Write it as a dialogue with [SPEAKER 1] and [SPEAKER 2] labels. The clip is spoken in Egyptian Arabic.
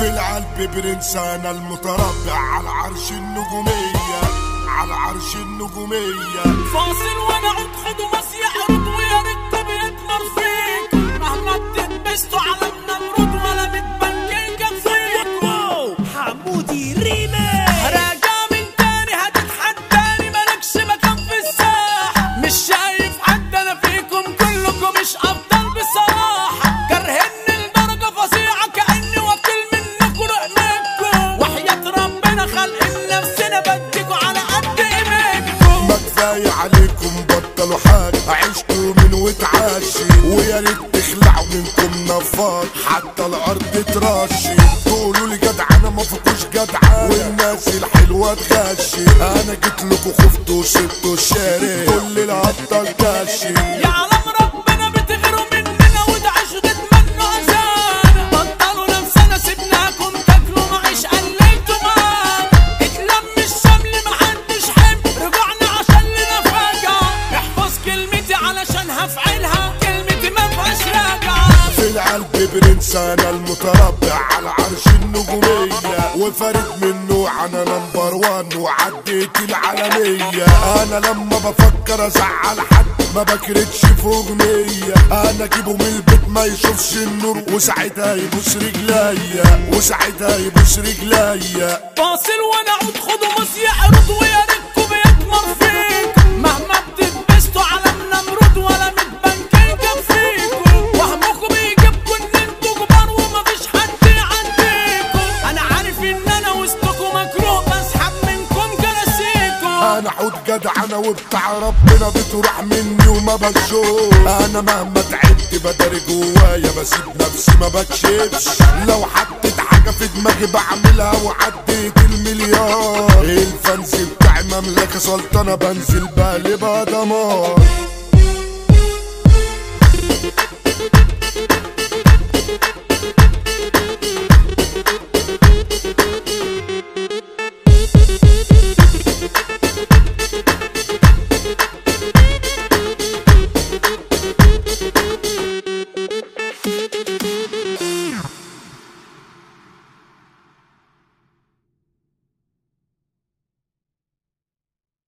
[SPEAKER 1] في القلب برنس انا المتربع على عرش النجومية على عرش النجومية
[SPEAKER 2] فاصل وانا عود خدوا مصيع رد ويا ريت بيتمر فيك مهما بتتبسطوا على النمرود ولا متبنكين فيكوا
[SPEAKER 3] حمودي ريمي
[SPEAKER 2] راجع من تاني هتتحداني مالكش مكان في الساحة مش شايف حد انا فيكم كلكم مش افضل بصراحة كرهني لدرجة فظيعة كأني واكل منكم رقمكم وحياة ربنا خلق نفسنا بديكوا على قد ايمانكم
[SPEAKER 1] ما كفاية عليكم بطلوا حاجة عشتوا من وتعاشي ويا ريت تخلعوا منكم نفار حتى الارض تراشي تقولوا لي جدعانة ما فيكوش جدعانة والناس الحلوة تغشي انا جيت لكم خفتوا وسبتوا الشارع كل الهطة الكاشي
[SPEAKER 2] يعلم ربنا بتغيروا مننا وده عشقة منه أذانا بطلوا نفسنا سيبناكم تاكلوا معيش قللتوا معانا اتلم الشمل محدش حمل رجعنا عشان لنا فجعة احفظ كلمتي علشان هفعلها كلمتي ما فيهاش راجعة
[SPEAKER 1] في القلب برنس انا المتربع على عرش النجومية وفارد من نوع انا نمبر وان وعديت العالمية انا لما بفكر ازعل حد ما بكردش في اغنية انا اجيبه من البيت ما يشوفش النور وساعتها يبوس رجليا وساعتها يبوس رجليا
[SPEAKER 2] فاصل وانا عود خدوا مصيع رد ويا ريتكم بيتمر فيك مهما بتتبسطوا على النمرود ولا متبنكين فيكم وهمكم بيجيبكم ان انتوا كبار ومفيش حد يعديكم انا عارف ان انا وسطكم مكروه بسحب منكم كراسيكم
[SPEAKER 1] انا حوت جدع انا وبتاع ربنا بتروح مني وما بشوف انا مهما تعبت بداري جوايا بسيب نفسي ما بكشفش لو حطيت حاجه في دماغي بعملها وعديت المليار الفانز بتاعي مملكه سلطنه بنزل بقلبها دمار